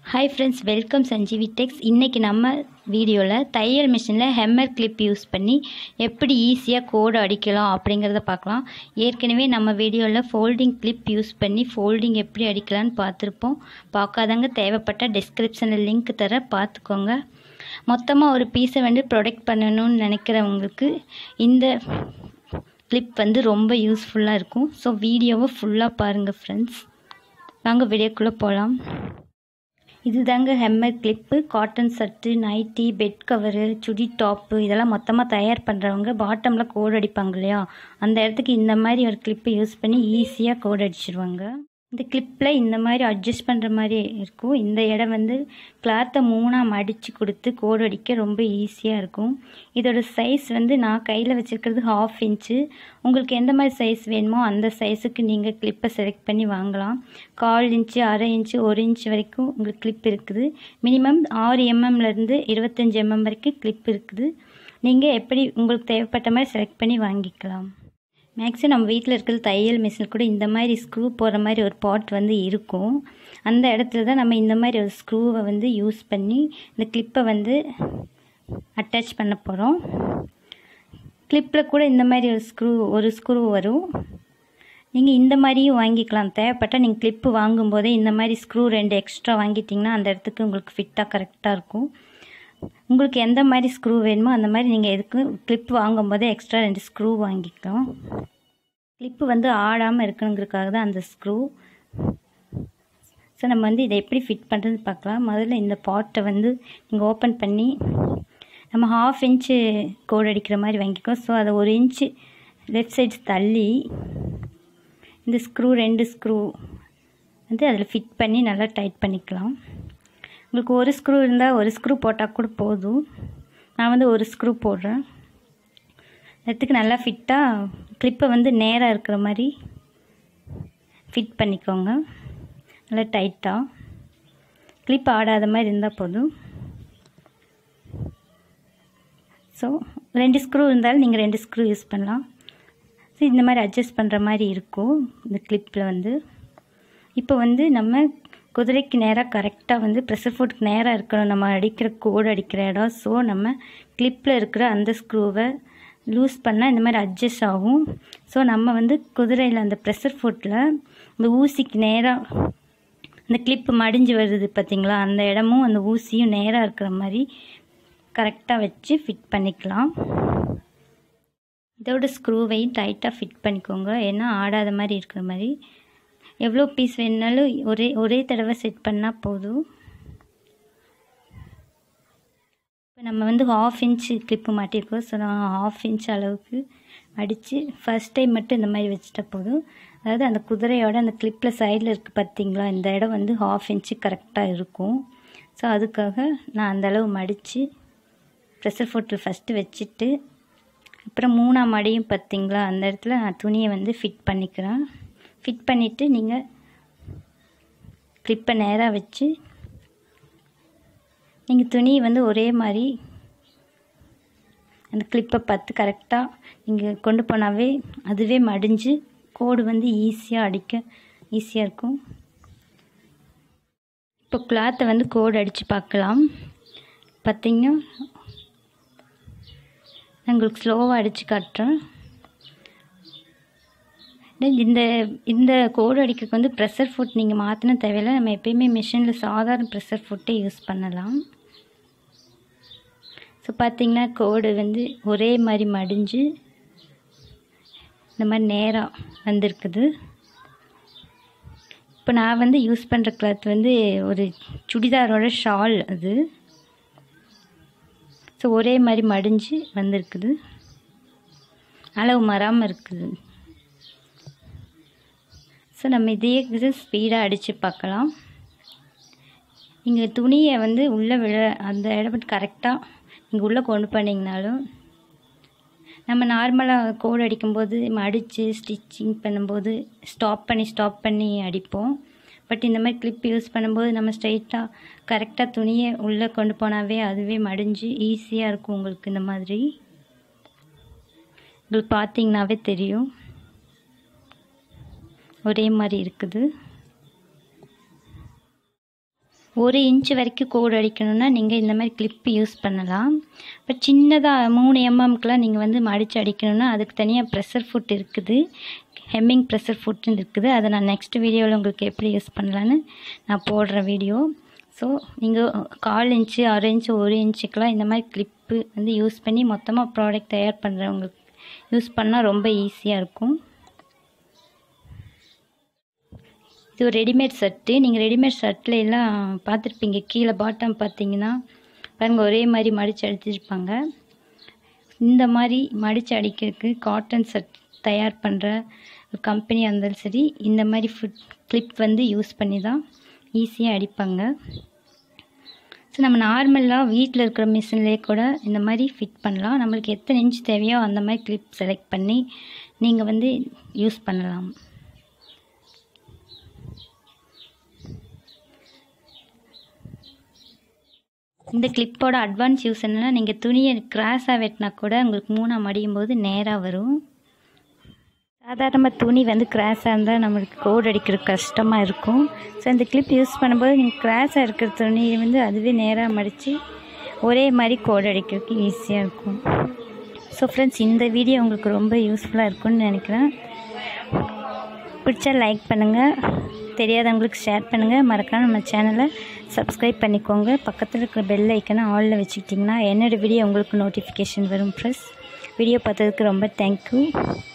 hi friends welcome Sanjeevi techs இன்றைக்கி நம்ம வீடியோவில் தையல் மிஷினில் ஹெம்மர் கிளிப் யூஸ் பண்ணி எப்படி ஈஸியாக கோடு அடிக்கலாம் அப்படிங்கிறத பார்க்கலாம் ஏற்கனவே நம்ம வீடியோவில் ஃபோல்டிங் கிளிப் யூஸ் பண்ணி ஃபோல்டிங் எப்படி அடிக்கலான்னு பார்த்துருப்போம் பார்க்காதவங்க தேவைப்பட்ட டிஸ்கிரிப்ஷனில் லிங்க் தர பார்த்துக்கோங்க மொத்தமாக ஒரு பீஸை வந்து ப்ரொடெக்ட் பண்ணணும்னு நினைக்கிறவங்களுக்கு இந்த கிளிப் வந்து ரொம்ப யூஸ்ஃபுல்லாக இருக்கும் ஸோ வீடியோவை ஃபுல்லாக பாருங்கள் ஃப்ரெண்ட்ஸ் வாங்க வீடியோக்குள்ளே போகலாம் இதுதாங்க ஹெம்மர் கிளிப்பு காட்டன் சட்டு nightie bed cover chudi top இதெல்லாம் மொத்தமாக தயார் பண்ணுறவங்க பாட்டமில் கோடு அடிப்பாங்க இல்லையா அந்த இடத்துக்கு இந்த மாதிரி ஒரு கிளிப்பை யூஸ் பண்ணி ஈஸியாக கோடு அடிச்சிருவாங்க இந்த கிளிப்பில் இந்த மாதிரி அட்ஜஸ்ட் பண்ணுற மாதிரி இருக்கும் இந்த இடம் வந்து கிளாத்தை மூணாக மடித்து கொடுத்து கோடு அடிக்க ரொம்ப ஈஸியாக இருக்கும் இதோட சைஸ் வந்து நான் கையில் வச்சுருக்கிறது ஹாஃப் இன்ச்சு உங்களுக்கு எந்த மாதிரி சைஸ் வேணுமோ அந்த சைஸுக்கு நீங்கள் கிளிப்பை செலக்ட் பண்ணி வாங்கலாம் கால் இன்ச்சு அரை இன்ச்சு ஒரு இன்ச் வரைக்கும் உங்களுக்கு கிளிப் இருக்குது மினிமம் ஆறு எம்எம்லேருந்து இருபத்தஞ்சி எம்எம் வரைக்கும் கிளிப் இருக்குது நீங்கள் எப்படி உங்களுக்கு தேவைப்பட்ட மாதிரி செலக்ட் பண்ணி வாங்கிக்கலாம் மேக்ஸிமம் நம்ம வீட்டில் இருக்கிற தையல் மிஷின் கூட இந்த மாதிரி ஸ்க்ரூ போகிற மாதிரி ஒரு பாட் வந்து இருக்கும் அந்த இடத்துல தான் நம்ம இந்த மாதிரி ஒரு ஸ்க்ரூவை வந்து யூஸ் பண்ணி இந்த கிளிப்பை வந்து அட்டாச் பண்ண போகிறோம் கிளிப்பில் கூட இந்த மாதிரி ஒரு ஸ்க்ரூ ஒரு ஸ்க்ரூ வரும் நீங்கள் இந்த மாதிரியும் வாங்கிக்கலாம் தேவைப்பட்டால் நீங்கள் கிளிப்பு வாங்கும்போதே இந்த மாதிரி ஸ்க்ரூ ரெண்டு எக்ஸ்ட்ரா வாங்கிட்டிங்கன்னா அந்த இடத்துக்கு உங்களுக்கு ஃபிட்டாக கரெக்டாக இருக்கும் உங்களுக்கு எந்த மாதிரி ஸ்க்ரூ வேணுமோ அந்த மாதிரி நீங்கள் எதுக்கு கிளிப் வாங்கும்போதே எக்ஸ்ட்ரா ரெண்டு ஸ்க்ரூ வாங்கிக்கலாம் கிளிப்பு வந்து ஆடாமல் இருக்கணுங்கிறதுக்காக தான் அந்த ஸ்க்ரூ ஸோ நம்ம வந்து இதை எப்படி ஃபிட் பண்ணுறது பார்க்கலாம் முதல்ல இந்த பாட்டை வந்து நீங்கள் ஓப்பன் பண்ணி நம்ம ஹாஃப் இன்ச்சு கோடு அடிக்கிற மாதிரி வாங்கிக்கோ ஸோ அதை ஒரு இன்ச்சு லெஃப்ட் சைடு தள்ளி இந்த ஸ்க்ரூ ரெண்டு ஸ்க்ரூ வந்து அதில் ஃபிட் பண்ணி நல்லா டைட் பண்ணிக்கலாம் உங்களுக்கு ஒரு ஸ்க்ரூ இருந்தால் ஒரு ஸ்க்ரூ போட்டால் கூட போதும் நான் வந்து ஒரு ஸ்க்ரூ போடுறேன் இடத்துக்கு நல்லா ஃபிட்டாக கிளிப்பை வந்து நேராக இருக்கிற மாதிரி ஃபிட் பண்ணிக்கோங்க நல்லா டைட்டாக கிளிப் ஆடாத மாதிரி இருந்தால் போதும் ஸோ ரெண்டு ஸ்க்ரூ இருந்தாலும் நீங்கள் ரெண்டு ஸ்க்ரூ யூஸ் பண்ணலாம் ஸோ இந்த மாதிரி அட்ஜஸ்ட் பண்ணுற மாதிரி இருக்கும் இந்த கிளிப்பில் வந்து இப்போ வந்து நம்ம குதிரைக்கு நேராக கரெக்டாக வந்து ப்ரெஷர் ஃபுட்டுக்கு நேராக இருக்கணும் நம்ம அடிக்கிற கோடு அடிக்கிற இடம் ஸோ நம்ம கிளிப்பில் இருக்கிற அந்த ஸ்க்ரூவை லூஸ் பண்ணால் இந்த மாதிரி அட்ஜஸ்ட் ஆகும் ஸோ நம்ம வந்து குதிரையில் அந்த ப்ரெஷர் ஃபுட்டில் இந்த ஊசிக்கு நேராக அந்த கிளிப்பு மடிஞ்சு வருது பார்த்திங்களா அந்த இடமும் அந்த ஊசியும் நேராக இருக்கிற மாதிரி கரெக்டாக வச்சு ஃபிட் பண்ணிக்கலாம் இதோட ஸ்க்ரூவையும் டைட்டாக ஃபிட் பண்ணிக்கோங்க ஏன்னா ஆடாத மாதிரி இருக்கிற மாதிரி எவ்வளோ பீஸ் வேணுனாலும் ஒரே ஒரே தடவை செட் பண்ணால் போதும் இப்போ நம்ம வந்து ஹாஃப் இன்ச்சு கிளிப்பு மாட்டியிருக்கோம் ஸோ நான் ஹாஃப் இன்ச் அளவுக்கு அடித்து ஃபஸ்ட் டைம் மட்டும் இந்த மாதிரி வச்சுட்டா போதும் அதாவது அந்த குதிரையோட அந்த கிளிப்பில் சைடில் இருக்குது பார்த்தீங்களா இந்த இடம் வந்து ஹாஃப் இன்ச்சு கரெக்டாக இருக்கும் ஸோ அதுக்காக நான் அந்த அளவு மடித்து ப்ரெஷர் ஃபுட்டில் ஃபஸ்ட்டு வச்சுட்டு அப்புறம் மூணாம் மடியும் பார்த்தீங்களா அந்த இடத்துல நான் துணியை வந்து ஃபிட் பண்ணிக்கிறேன் ஃபிட் பண்ணிவிட்டு நீங்கள் கிளிப்பை நேராக வச்சு நீங்கள் துணியை வந்து ஒரே மாதிரி அந்த கிளிப்பை பார்த்து கரெக்டாக நீங்கள் கொண்டு போனாவே அதுவே மடிஞ்சு கோடு வந்து ஈஸியாக அடிக்க ஈஸியாக இருக்கும் இப்போ கிளாத்தை வந்து கோடு அடித்து பார்க்கலாம் பார்த்தீங்கன்னா உங்களுக்கு ஸ்லோவாக அடித்து காட்டுறேன் இந்த இந்த கோடு அடிக்கிறதுக்கு வந்து ப்ரெஷர் ஃபுட் நீங்கள் மாற்றின தேவையில்லை நம்ம எப்பயுமே மிஷினில் சாதாரண ப்ரெஷர் ஃபுட்டே யூஸ் பண்ணலாம் ஸோ பார்த்திங்கன்னா கோடு வந்து ஒரே மாதிரி மடிஞ்சு இந்த மாதிரி நேராக வந்திருக்குது இப்போ நான் வந்து யூஸ் பண்ணுற கிளாத் வந்து ஒரு சுடிதாரோட ஷால் அது ஸோ ஒரே மாதிரி மடிஞ்சு வந்திருக்குது அளவு மறாமல் இருக்குது ஸோ நம்ம இதையே இது ஸ்பீடாக அடித்து பார்க்கலாம் நீங்கள் துணியை வந்து உள்ளே விழ அந்த இடம் கரெக்டாக நீங்கள் உள்ளே கொண்டு போனீங்கனாலும் நம்ம நார்மலாக கோடு அடிக்கும்போது அடித்து ஸ்டிச்சிங் பண்ணும்போது ஸ்டாப் பண்ணி ஸ்டாப் பண்ணி அடிப்போம் பட் இந்த மாதிரி கிளிப் யூஸ் பண்ணும்போது நம்ம ஸ்ட்ரைட்டாக கரெக்டாக துணியை உள்ளே கொண்டு போனாவே அதுவே மடிஞ்சு ஈஸியாக இருக்கும் உங்களுக்கு இந்த மாதிரி உங்களுக்கு பார்த்தீங்கன்னாவே தெரியும் ஒரே மாதிரி இருக்குது ஒரு இன்ச் வரைக்கும் கோடு அடிக்கணும்னா நீங்கள் இந்த மாதிரி கிளிப்பு யூஸ் பண்ணலாம் இப்போ சின்னதாக மூணு எம்எம்க்குலாம் நீங்கள் வந்து மடித்து அடிக்கணும்னா அதுக்கு தனியாக ப்ரெஷர் ஃபுட் இருக்குது ஹெம்மிங் ப்ரெஷர் ஃபுட்டுன்னு இருக்குது அதை நான் நெக்ஸ்ட் வீடியோவில் உங்களுக்கு எப்படி யூஸ் பண்ணலான்னு நான் போடுற வீடியோ ஸோ நீங்கள் கால் இன்ச்சு அரை இன்ச்சு ஒரு இன்ச்சுக்கெலாம் இந்த மாதிரி கிளிப்பு வந்து யூஸ் பண்ணி மொத்தமாக ப்ராடக்ட் தயார் பண்ணுறவங்களுக்கு யூஸ் பண்ணால் ரொம்ப ஈஸியாக இருக்கும் இது ஒரு ரெடிமேட் ஷர்ட்டு நீங்கள் ரெடிமேட் ஷர்ட்டில் எல்லாம் பார்த்துருப்பீங்க கீழே பாட்டம் பார்த்தீங்கன்னா பாருங்கள் ஒரே மாதிரி மடித்து அடிச்சிருப்பாங்க இந்த மாதிரி மடித்து அடிக்கிறதுக்கு காட்டன் ஷர்ட் தயார் பண்ணுற ஒரு கம்பெனியாக இருந்தாலும் சரி இந்த மாதிரி ஃபுட் கிளிப் வந்து யூஸ் பண்ணி தான் ஈஸியாக அடிப்பாங்க ஸோ நம்ம நார்மலாக வீட்டில் இருக்கிற மிஷின்லேயே கூட இந்த மாதிரி ஃபிட் பண்ணலாம் நம்மளுக்கு எத்தனை இன்ச் தேவையோ அந்த மாதிரி கிளிப் செலக்ட் பண்ணி நீங்கள் வந்து யூஸ் பண்ணலாம் இந்த கிளிப்போட அட்வான்ஸ் யூஸ் என்னென்னா நீங்கள் துணியை கிராஸாக வெட்டினா கூட உங்களுக்கு மூணாக மடியும் போது நேராக வரும் சாதாரணமாக துணி வந்து கிராஸாக இருந்தால் நம்மளுக்கு கோட் அடிக்கிறது கஷ்டமாக இருக்கும் ஸோ இந்த கிளிப் யூஸ் பண்ணும்போது நீங்கள் கிராஸாக இருக்கிற துணியை வந்து அதுவே நேராக மடித்து ஒரே மாதிரி கோட் அடிக்கிறதுக்கு ஈஸியாக இருக்கும் ஸோ ஃப்ரெண்ட்ஸ் இந்த வீடியோ உங்களுக்கு ரொம்ப யூஸ்ஃபுல்லாக இருக்கும்னு நினைக்கிறேன் பிடிச்சா லைக் பண்ணுங்கள் தெரியாதவங்களுக்கு ஷேர் பண்ணுங்கள் மறக்காம நம்ம சேனலை சப்ஸ்கிரைப் பண்ணிக்கோங்க பக்கத்தில் இருக்கிற பெல் ஐக்கனை ஆலில் வச்சுக்கிட்டிங்கன்னா என்னோடய வீடியோ உங்களுக்கு நோட்டிஃபிகேஷன் வரும் ப்ளஸ் வீடியோ பார்த்ததுக்கு ரொம்ப தேங்க்யூ